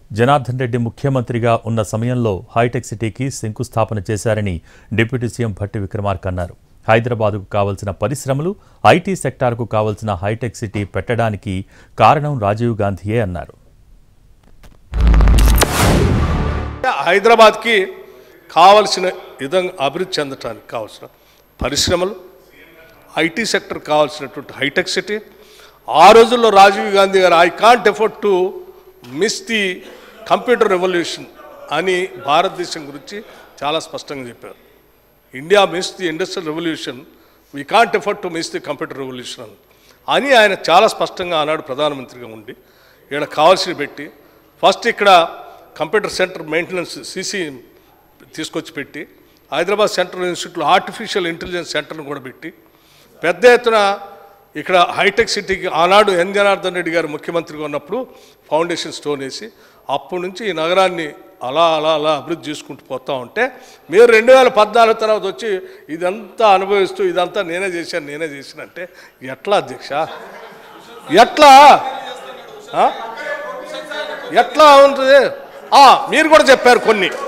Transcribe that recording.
జనార్దన్ రెడ్డి ముఖ్యమంత్రిగా ఉన్న సమయంలో హైటెక్ సిటీకి శంకుస్థాపన చేశారని డిప్యూటీ సీఎం భట్టి విక్రమార్క అన్నారు హైదరాబాద్కు కావలసిన పరిశ్రమలు ఐటీ సెక్టార్కు కావలసిన హైటెక్ సిటీ పెట్టడానికి కారణం రాజీవ్ గాంధీయే అన్నారు హైదరాబాద్కి కావలసిన విధంగా అభివృద్ధి చెందటానికి కావాల్సిన పరిశ్రమలు ఐటీ సెక్టర్ కావాల్సినటువంటి హైటెక్ సిటీ ఆ రోజుల్లో రాజీవ్ గాంధీ గారు I can't afford to miss the computer revolution అని భారతదేశం గురించి చాలా స్పష్టంగా చెప్పారు India miss the industrial revolution we can't afford to miss the computer revolution అని అని ఆయన చాలా స్పష్టంగా ఆనాడు ప్రధానమంత్రిగా ఉండి ఇక్కడ కావాల్సి పెట్టి ఫస్ట్ ఇక్కడ కంప్యూటర్ సెంటర్ మెయింటెనెన్స్ సీసీ తీసుకొచ్చి పెట్టి హైదరాబాద్ సెంట్రల్ ఇన్స్టిట్యూట్లో ఆర్టిఫిషియల్ ఇంటెలిజెన్స్ సెంటర్ను కూడా పెట్టి పెద్ద ఎత్తున ఇక్కడ హైటెక్ సిటీకి ఆనాడు ఎన్ జనార్దన్ రెడ్డి గారు ముఖ్యమంత్రిగా ఉన్నప్పుడు ఫౌండేషన్ స్టోన్ వేసి అప్పటి నుంచి ఈ నగరాన్ని అలా అలా అలా అభివృద్ధి చేసుకుంటూ పోతా ఉంటే మీరు రెండు వేల పద్నాలుగు తర్వాత వచ్చి ఇదంతా అనుభవిస్తూ ఇదంతా నేనే చేశాను నేనే చేశాను అంటే ఎట్లా అధ్యక్ష ఎట్లా ఆ? ఎట్లా ఉంటుంది ఆ, మీరు కూడా చెప్పారు కొన్ని